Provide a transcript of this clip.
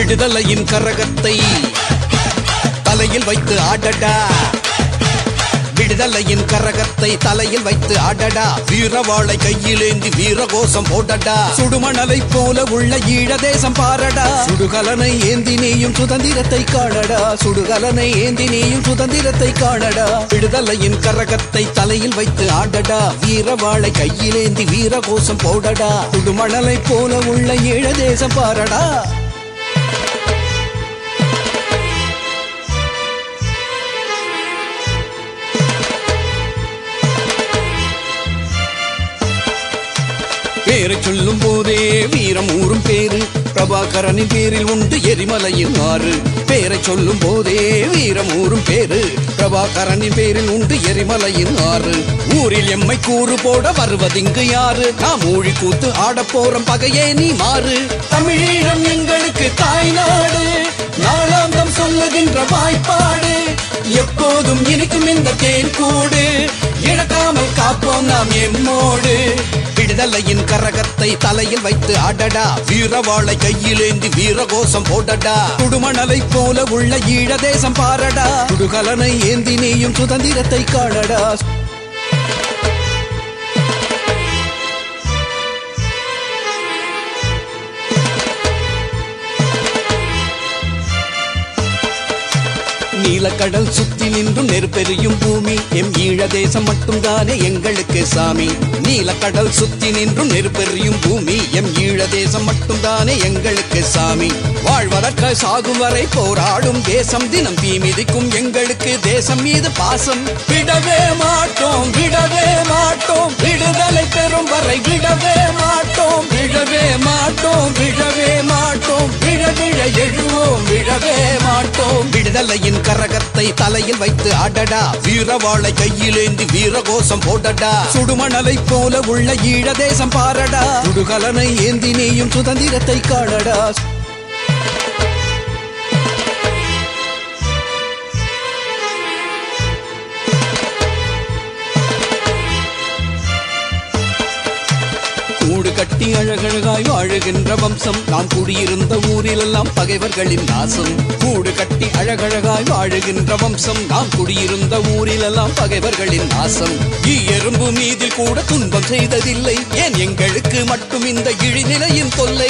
விடுதலையின் கரகத்தை தலையில் வைத்து ஆடடா விடுதலையின் கரகத்தை தலையில் வைத்து ஆடடா வீரவாளை கையிலேந்தி வீரகோஷம் போடடா சுடுமணலை போல உள்ள ஈழ தேசம் பாரடா சுடுகலனை ஏந்தி நீயும் சுதந்திரத்தை காணடா சுடுகலனை ஏந்தி நீயும் சுதந்திரத்தை காணடா விடுதலையின் கரகத்தை தலையில் வைத்து ஆடடா வீரவாளை கையிலேந்தி வீரகோஷம் போடடா சுடுமணலை போல உள்ள ஈழ தேசம் பாரடா பேரை சொல்லும் போதே வீரம் ஊறும் பேரு பிரபாகரனின் பேரில் உண்டு எரிமலையின் ஆறு பேரை சொல்லும் போதே வீரம் ஊறும் பேரு பிரபாகரனின் பேரில் உண்டு எரிமலையின் ஆறு ஊரில் எம்மை கூறு போட வருவதிங்கு யாரு நாம் ஊழி கூத்து ஆடப் போறோம் பகையே நீ மாறு தமிழீழம் எங்களுக்கு தாய்நாடு நாளாந்தம் சொல்லுகின்ற வாய்ப்பாடு எப்போதும் இனிக்கும் இந்த தேன் கூடு இழக்காமல் காப்போம் நாம் எம்மோடு விடுதலையின் கரகத்தை தலையில் வைத்து ஆடடா வீரவாளை கையிலேந்தி வீரகோஷம் போடடா குடுமணலை போல உள்ள ஈழ தேசம் பாரடா குடுகலனை ஏந்தி நீயும் சுதந்திரத்தை காணடா நீலக்கடல் சுத்தி நின்றும் நெருப்பெரியும் பூமி எம் ஈழ தேசம் மட்டும்தானே எங்களுக்கு சாமி நீலக்கடல் சுத்தி நின்றும் நெருப்பெரியும் பூமி எம் ஈழ தேசம் மட்டும்தானே எங்களுக்கு சாமி வாழ்வதற்க சாகும் வரை போராடும் தேசம் தினம் தீ மிதிக்கும் எங்களுக்கு தேசம் மீது பாசம் விடவே மாட்டோம் விடவே மாட்டோம் விடுதலை பெறும் வரை விடவே மாட்டோம் விடவே மாட்டோம் விடவே மாட்டோம் விழ விழ எழுவோம் விழவே மாட்டோம் விடுதலையின் கரகத்தை தலையில் வைத்து ஆடடா வீரவாளை கையிலேந்தி வீரகோஷம் போடடா சுடுமணலை போல உள்ள ஈழ தேசம் பாரடா சுடுகலனை ஏந்தி நீயும் சுதந்திரத்தை காணடா கூடு கட்டி அழகழகாய் வாழுகின்ற வம்சம் நாம் குடியிருந்த ஊரிலெல்லாம் பகைவர்களின் நாசம் கூடு கட்டி அழகழகாய் வாழுகின்ற வம்சம் நாம் குடியிருந்த ஊரிலெல்லாம் பகைவர்களின் நாசம் எறும்பு மீதில் கூட துன்பம் செய்ததில்லை ஏன் எங்களுக்கு மட்டும் இந்த இழிநிலையின் தொல்லை